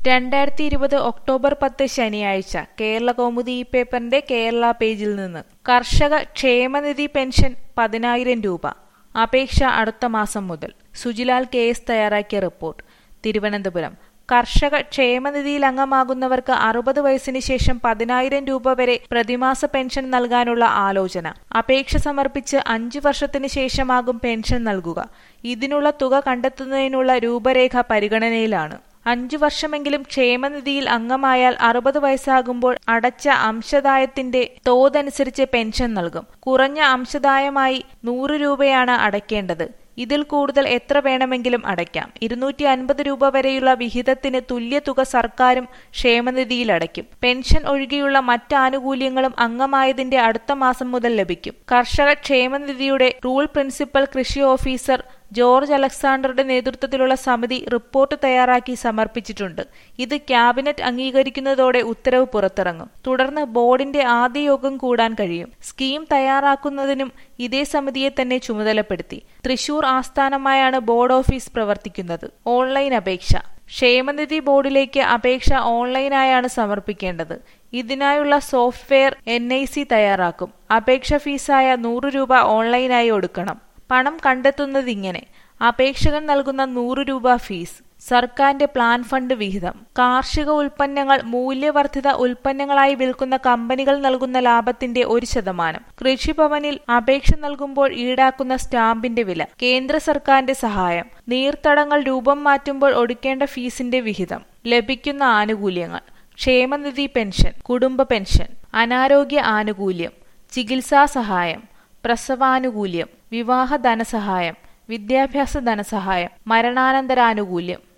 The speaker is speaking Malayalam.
രണ്ടായിരത്തി ഇരുപത് ഒക്ടോബർ പത്ത് ശനിയാഴ്ച കേരള കൗമുദി ഈ പേപ്പറിന്റെ കേരള പേജിൽ നിന്ന് കർഷക ക്ഷേമനിധി പെൻഷൻ പതിനായിരം രൂപ അപേക്ഷ അടുത്ത മാസം മുതൽ സുജിലാൽ കെ എസ് തയ്യാറാക്കിയ റിപ്പോർട്ട് തിരുവനന്തപുരം കർഷക ക്ഷേമനിധിയിൽ അംഗമാകുന്നവർക്ക് അറുപത് വയസ്സിന് ശേഷം പതിനായിരം രൂപ വരെ പ്രതിമാസ പെൻഷൻ നൽകാനുള്ള ആലോചന അപേക്ഷ സമർപ്പിച്ച് അഞ്ചു വർഷത്തിന് ശേഷമാകും പെൻഷൻ നൽകുക ഇതിനുള്ള തുക കണ്ടെത്തുന്നതിനുള്ള രൂപരേഖ പരിഗണനയിലാണ് അഞ്ചു വർഷമെങ്കിലും ക്ഷേമനിധിയിൽ അംഗമായാൽ അറുപത് വയസ്സാകുമ്പോൾ അടച്ച അംശദായത്തിന്റെ തോതനുസരിച്ച് പെൻഷൻ നൽകും കുറഞ്ഞ അംശദായമായി നൂറ് രൂപയാണ് അടയ്ക്കേണ്ടത് ഇതിൽ കൂടുതൽ എത്ര വേണമെങ്കിലും അടയ്ക്കാം ഇരുന്നൂറ്റി അൻപത് രൂപ വരെയുള്ള വിഹിതത്തിന് തുല്യ തുക സർക്കാരും ക്ഷേമനിധിയിൽ അടയ്ക്കും പെൻഷൻ ഒഴികെയുള്ള മറ്റ് ആനുകൂല്യങ്ങളും അംഗമായതിന്റെ അടുത്ത മാസം മുതൽ ലഭിക്കും കർഷക ക്ഷേമനിധിയുടെ റൂൾ പ്രിൻസിപ്പൽ കൃഷി ഓഫീസർ ജോർജ് അലക്സാണ്ടറുടെ നേതൃത്വത്തിലുള്ള സമിതി റിപ്പോർട്ട് തയ്യാറാക്കി സമർപ്പിച്ചിട്ടുണ്ട് ഇത് ക്യാബിനറ്റ് അംഗീകരിക്കുന്നതോടെ ഉത്തരവ് പുറത്തിറങ്ങും തുടർന്ന് ബോർഡിന്റെ ആദ്യ യോഗം കൂടാൻ കഴിയും സ്കീം തയ്യാറാക്കുന്നതിനും ഇതേ സമിതിയെ തന്നെ ചുമതലപ്പെടുത്തി തൃശൂർ ആസ്ഥാനമായാണ് ബോർഡ് ഓഫീസ് പ്രവർത്തിക്കുന്നത് ഓൺലൈൻ അപേക്ഷ ക്ഷേമനിധി ബോർഡിലേക്ക് അപേക്ഷ ഓൺലൈനായാണ് സമർപ്പിക്കേണ്ടത് ഇതിനായുള്ള സോഫ്റ്റ്വെയർ എൻ ഐ സി തയ്യാറാക്കും അപേക്ഷ ഫീസായ നൂറ് രൂപ ഓൺലൈനായി ഒടുക്കണം പണം കണ്ടെത്തുന്നത് ഇങ്ങനെ അപേക്ഷകൻ നൽകുന്ന നൂറ് രൂപ ഫീസ് സർക്കാരിന്റെ പ്ലാൻ ഫണ്ട് വിഹിതം കാർഷിക ഉൽപ്പന്നങ്ങൾ മൂല്യവർദ്ധിത ഉൽപ്പന്നങ്ങളായി വിൽക്കുന്ന കമ്പനികൾ നൽകുന്ന ലാഭത്തിന്റെ ഒരു ശതമാനം കൃഷിഭവനിൽ അപേക്ഷ നൽകുമ്പോൾ ഈടാക്കുന്ന സ്റ്റാമ്പിന്റെ വില കേന്ദ്ര സർക്കാരിന്റെ സഹായം നീർത്തടങ്ങൾ രൂപം മാറ്റുമ്പോൾ ഒടുക്കേണ്ട ഫീസിന്റെ വിഹിതം ലഭിക്കുന്ന ആനുകൂല്യങ്ങൾ ക്ഷേമനിധി പെൻഷൻ കുടുംബ പെൻഷൻ അനാരോഗ്യ ആനുകൂല്യം ചികിത്സാ സഹായം പ്രസവാനുകൂല്യം വിവാഹ ധനസഹായം വിദ്യാഭ്യാസ ധനസഹായം മരണാനന്തരാനുകൂല്യം